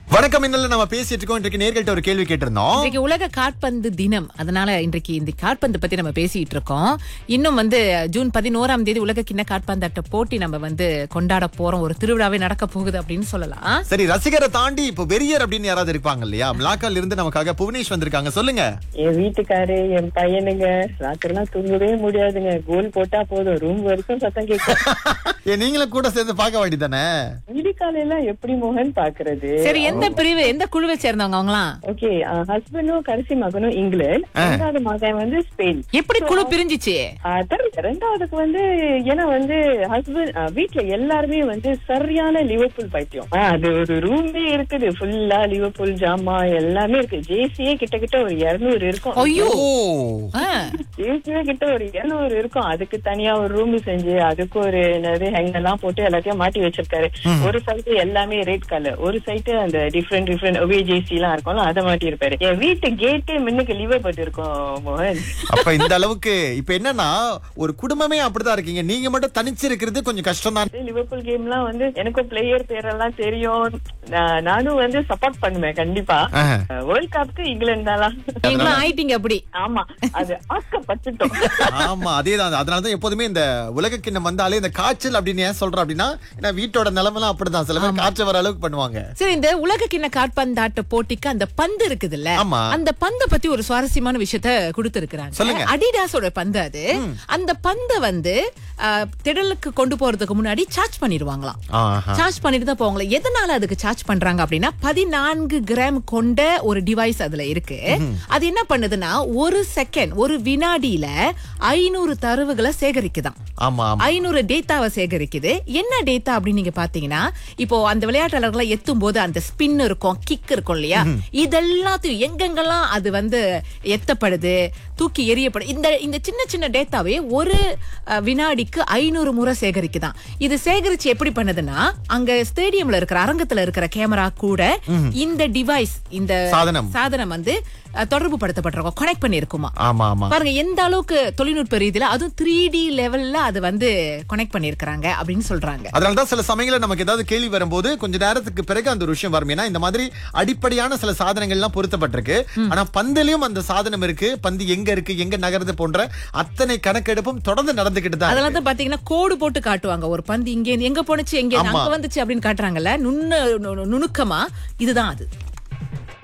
வணக்கம் இன்னல நம்ம பேசிட்டு இருக்கோம் இன்றைக்கு நேர்கிட்ட ஒரு கேள்வி கேட்டிருந்தோம் இன்றைக்கு உலக காற்பந்து தினம் அதனால இன்றைக்கு இந்த காற்பந்து பத்தி நம்ம பேசிட்டு இருக்கோம் இன்னும் வந்து ஜூன் பதினோராம் தேதி உலக கிண்ண காற்பந்தாட்ட போட்டி நம்ம வந்து கொண்டாட போறோம் ஒரு திருவிழாவே நடக்க போகுது அப்படின்னு சொல்லலாம் சரி ரசிகரை தாண்டி இப்போ வெறியர் அப்படின்னு யாராவது இருப்பாங்க இல்லையா மிளாக்கால இருந்து நமக்காக புவனேஷ் வந்திருக்காங்க சொல்லுங்க என் வீட்டுக்காரு என் பையனுங்க ராத்திரிலாம் தூங்கவே முடியாதுங்க கோல் போட்டா போதும் ரூம் வரைக்கும் சத்தம் கேட்கும் ஏ நீங்களும் கூட சேர்ந்து பார்க்க வேண்டியதானே விடிக்காலையெல்லாம் எப்படி மோகன் பாக்குறது சரி எந்த பிரிவு எந்த குழுவை சேர்ந்தவங்க அவங்களாம் ஓகே ஹஸ்பண்டும் கடைசி மகனும் இங்கிலாந்து ரெண்டாவது மகன் வந்து ஸ்பெயின் எப்படி குழு பிரிஞ்சிச்சு ஆஹ் தெரியல ரெண்டாவதுக்கு வந்து ஏன்னா வந்து ஹஸ்பண்ட் வீட்ல எல்லாருமே வந்து சரியான லிவர்பூல் பைத்தியம் ஆஹ் அது ஒரு ரூமே இருக்குது ஃபுல்லா லிவர்பூல் ஜாமா எல்லாமே இருக்கு ஜேசியே கிட்ட கிட்ட ஒரு இருநூறு இருக்கும் ஐயோ ஓ ஆ, ஜேசியே கிட்ட ஒரு இருநூறு இருக்கும் அதுக்கு தனியா ஒரு ரூம் செஞ்சு அதுக்கு ஒரு என்னது ஹேங் எல்லாம் போட்டு எல்லாத்தையும் மாட்டி வச்சிருக்காரு ஒரு சைடு எல்லாமே ரெட் கலர் ஒரு சைடு அந்த டிஃப்ரெண்ட் டிஃப்ரெண்ட் ஒவே ஜேசி எல்லாம் இருக்கும்ல அதை மாட்டி இருப்பாரு என் வீட்டு கேட்டே முன்னுக்கு லிவர் பட்டு இருக்கும் மோகன் அப்ப இந்த அளவுக்கு இப்ப என்னன்னா ஒரு குடும்பமே அப்படிதான் இருக்கீங்க நீங்க மட்டும் தனிச்சு இருக்கிறது கொஞ்சம் கஷ்டம் தான் லிவர்பூல் கேம்லாம் வந்து எனக்கும் பிளேயர் பேரெல்லாம் தெரியும் நான் நானும் வந்து சப்போர்ட் பண்ணுவேன் கண்டிப்பா வேர்ல்ட் கப்க்கு இங்கிலாந்து தான் நீங்களும் ஆயிட்டீங்க அப்படி ஆமா அது ஆக்கப்பட்டுட்டோம் ஆமா அதேதான் அதனாலதான் எப்போதுமே இந்த உலக கிண்ணம் வந்தாலே இந்த காய்ச்சல் அப்படின்னு ஏன் சொல்றோம் அப்படின்னா ஏன்னா வீட்டோட நிலைமெல்லாம் அப்படிதான் சில பேர் காய்ச்சல் வர அளவுக்கு பண்ணுவாங்க சரி இந்த உலக கிண்ண காற்பந்தாட்ட போட்டிக்கு அந்த பந்து இருக்குதுல்ல ஆமா. அந்த பந்தை பத்தி ஒரு சுவாரஸ்யமான விஷயத்த கொடுத்திருக்கிறாங்க சொல்லுங்க. அடிடாஸோட பந்து அது அந்த பந்தை வந்து அஹ், திடலுக்கு கொண்டு போறதுக்கு முன்னாடி சார்ஜ் பண்ணிடுவாங்களாம் ஆஹா. சார்ஜ் பண்ணிட்டு தான் போவாங்களா எதனால அதுக்கு சார்ஜ் பண்றாங்க அப்படின்னா பதினான்கு கிராம் கொண்ட ஒரு டிவைஸ் அதுல இருக்கு அது என்ன பண்ணுதுன்னா ஒரு செகண்ட் ஒரு வினாடியில ஐநூறு தரவுகளை சேகரிக்குதாம் ஆமா ஆமா ஐநூறு டேட்டாவை சேகரிக்குது என்ன டேட்டா அப்படின்னு நீங்க பாத்தீங்கன்னா இப்போ அந்த விளையாட்டாளர்களை எத்தும் போது அந்த ஸ்பின் இருக்கும் கிக் இருக்கும் இல்லையா இதெல்லாத்தையும் எங்கெங்கெல்லாம் அது வந்து எத்தப்படுது தூக்கி எறியப்படும் இந்த இந்த சின்ன சின்ன டேட்டாவே ஒரு அஹ், வினாடிக்கு ஐநூறு முறை சேகரிக்குதாம் இது சேகரிச்சு எப்படி பண்ணுதுன்னா அங்க ஸ்டேடியம்ல இருக்கிற அரங்கத்துல இருக்கிற கேமரா கூட இந்த டிவைஸ் இந்த சாதனம். சாதனம் வந்து அஹ், தொடர்பு படுத்தப்பட்டிருக்கும் கனெக்ட் பண்ணிருக்குமா ஆமா ஆமா பாருங்க எந்த அளவுக்கு தொழில்நுட்ப ரீதியில அதுவும் த்ரீ டி லெவல்ல அது வந்து கனெக்ட் பண்ணிருக்காங்க அப்படின்னு சொல்றாங்க அதனாலதான் சில சமயங்கள்ல நமக்கு ஏதாவது கேள்வி வரும்போது கொஞ்ச நேரத்துக்கு பிறகு அந்த ஒரு விஷயம் வரும் ஏன்னா இந்த மாதிரி அடிப்படையான சில சாதனங்கள் எல்லாம் பொருத்தப்பட்டிருக்கு ஆனா பந்திலையும் அந்த சாதனம் இருக்கு பந்து எங்க இருக்கு எங்க நகருது போன்ற அத்தனை கணக்கெடுப்பும் தொடர்ந்து நடந்துகிட்டு தான் அதெல்லாம் இருக்கு. தான் பாத்தீங்கன்னா கோடு போட்டு காட்டுவாங்க ஒரு பந்து இங்க இருந்து எங்க போனுச்சு எங்க இருந்து ஆமா. அங்க வந்துச்சு அப்படின்னு காட்டுறாங்கல்ல நுண்ணு நு- நுணுக்கமா இதுதான் அது